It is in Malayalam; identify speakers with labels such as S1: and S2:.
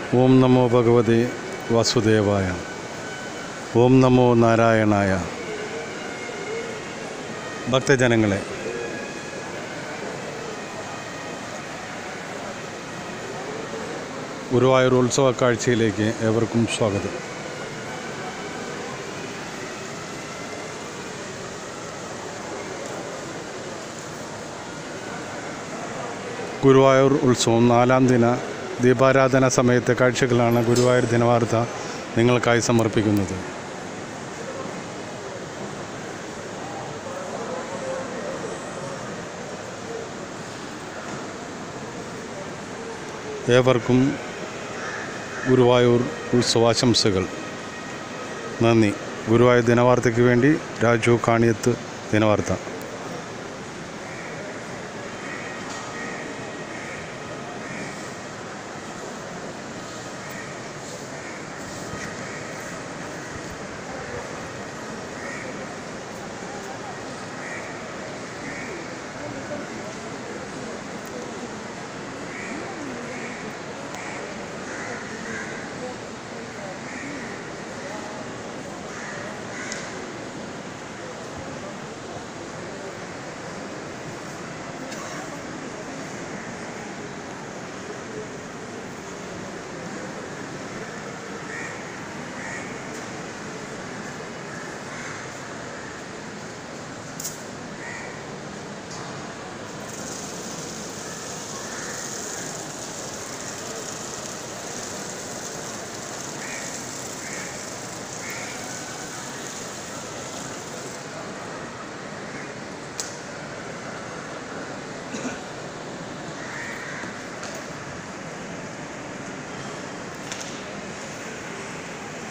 S1: ഓം നമോ ഭഗവതി വാസുദേവായ ഓം നമോ നാരായണായ ഭക്തജനങ്ങളെ ഗുരുവായൂർ ഉത്സവ കാഴ്ചയിലേക്ക് ഏവർക്കും സ്വാഗതം ഗുരുവായൂർ ഉത്സവം നാലാം ദിന ദീപാരാധന സമയത്തെ കാഴ്ചകളാണ് ഗുരുവായൂർ ദിനവാർത്ത നിങ്ങൾക്കായി സമർപ്പിക്കുന്നത് ഏവർക്കും ഗുരുവായൂർ ഉത്സവാശംസകൾ നന്ദി ഗുരുവായൂർ ദിനവാർത്തയ്ക്ക് വേണ്ടി രാജു കാണിയത്ത് ദിനവാർത്ത